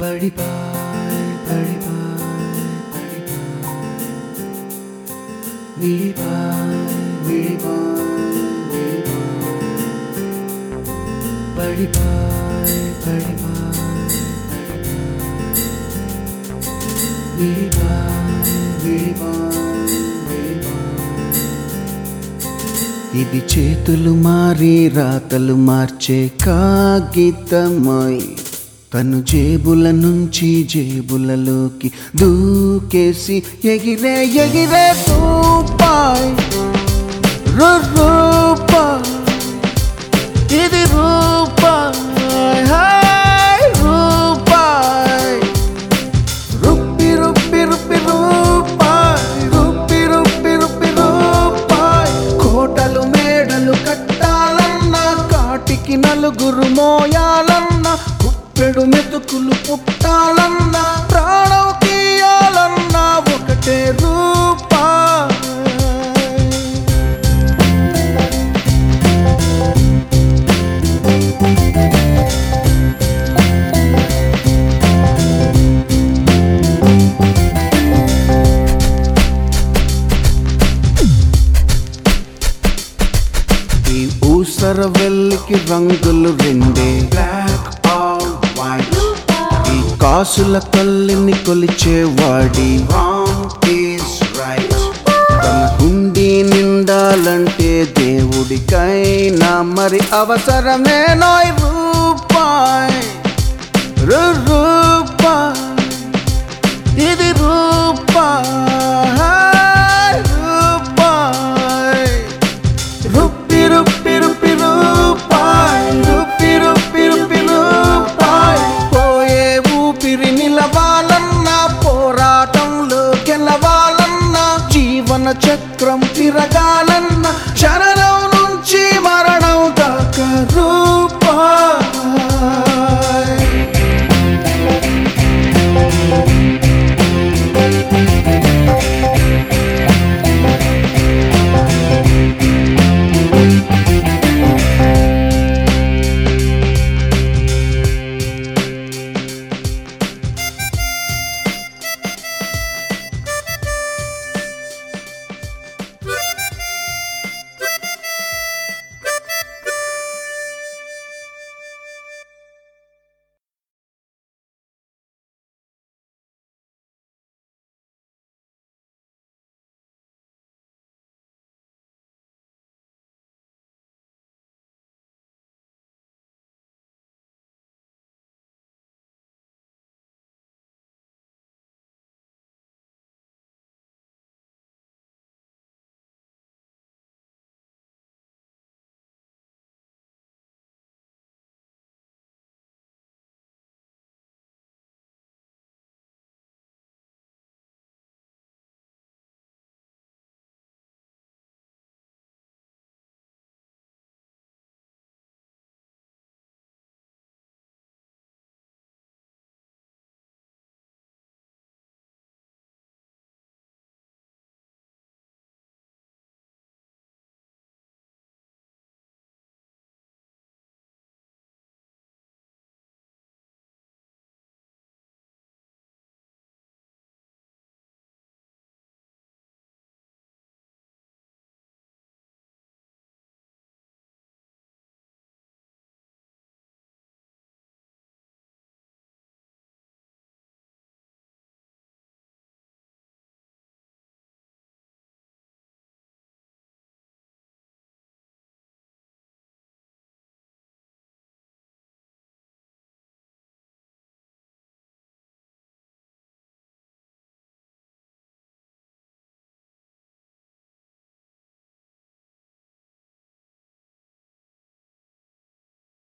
పడిపాయ్ పడిపాయ్ పడిపాయ్ విడిపాయ్ విడిపాయ్ విడిపాయ్ పడిపాయ్ పడిపాయ్ విడిపాయ్ విడిపాయ్ విడిపాయ్ ఇది చేతులు మారి రాతలు మార్చే కాగితమై తను జేబుల నుంచి జేబులలోకి దూకేసి ఎగిరే ఎగిరే రూపాయ్ రు రూపాయ్ ఇది రూపాయ్ హాయ్ రూపాయ్ రుప్పి రుప్పి రుప్పి రూపాయ్ రుప్పి రుప్పి రుప్పి రూపాయ్ కోటలు మేడలు కట్టాలన్నా కాటికి నలుగురు మోయాలన్నా కుప్పెడు మెతుకులు పుట్టాలన్నా ప్రాణం తీయాలన్నా ఒకటే రూపాయ్ ఈ ఊసర వెల్లికి రంగులు రెండే బ్లాక్ ఆర్ వైట్ ఈ కాసుల కళ్ళని కొలిచేవాడి రాంగ్ ఈస్ రైట్ తన హుండీ నిండాలంటే దేవుడికైనా మరి అవసరమే నోయ్ రూపాయ్ రు రూపాయ్ ఇది రూపాయ్ రూపాయ్ రుప్పి రుప్పి రుప్పి రూపాయ్ రుప్పి రుప్పి రుప్పి రూపాయ్ పోయే ఊపిరి నిలవాలన్నా పోరాటంలో గెలవాలన్నా జీవన చక్రం